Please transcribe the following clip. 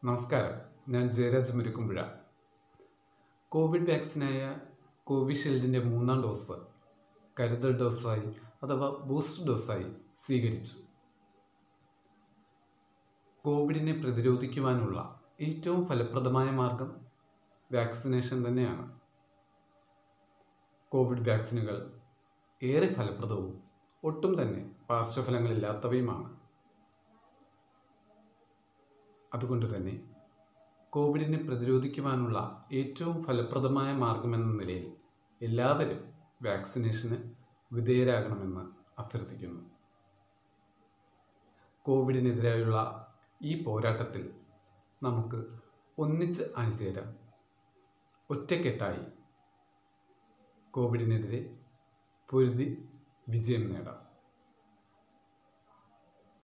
നമസ്കാരം ഞാൻ ജയരാജ് മുരുക്കുമ്പുഴ കോവിഡ് വാക്സിനായ കോവിഷീൽഡിൻ്റെ മൂന്നാം ഡോസ് കരുതൽ ഡോസായി അഥവാ ബൂസ്റ്റർ ഡോസായി സ്വീകരിച്ചു കോവിഡിനെ പ്രതിരോധിക്കുവാനുള്ള ഏറ്റവും ഫലപ്രദമായ മാർഗം വാക്സിനേഷൻ തന്നെയാണ് കോവിഡ് വാക്സിനുകൾ ഏറെ ഫലപ്രദവും ഒട്ടും തന്നെ പാർശ്വഫലങ്ങളില്ലാത്തവയുമാണ് അതുകൊണ്ട് തന്നെ കോവിഡിനെ പ്രതിരോധിക്കുവാനുള്ള ഏറ്റവും ഫലപ്രദമായ മാർഗമെന്ന നിലയിൽ എല്ലാവരും വാക്സിനേഷന് വിധേയരാകണമെന്ന് അഭ്യർത്ഥിക്കുന്നു കോവിഡിനെതിരായുള്ള ഈ പോരാട്ടത്തിൽ നമുക്ക് ഒന്നിച്ച് അണിചേരാം ഒറ്റക്കെട്ടായി കോവിഡിനെതിരെ പൊരുതി വിജയം നേടാം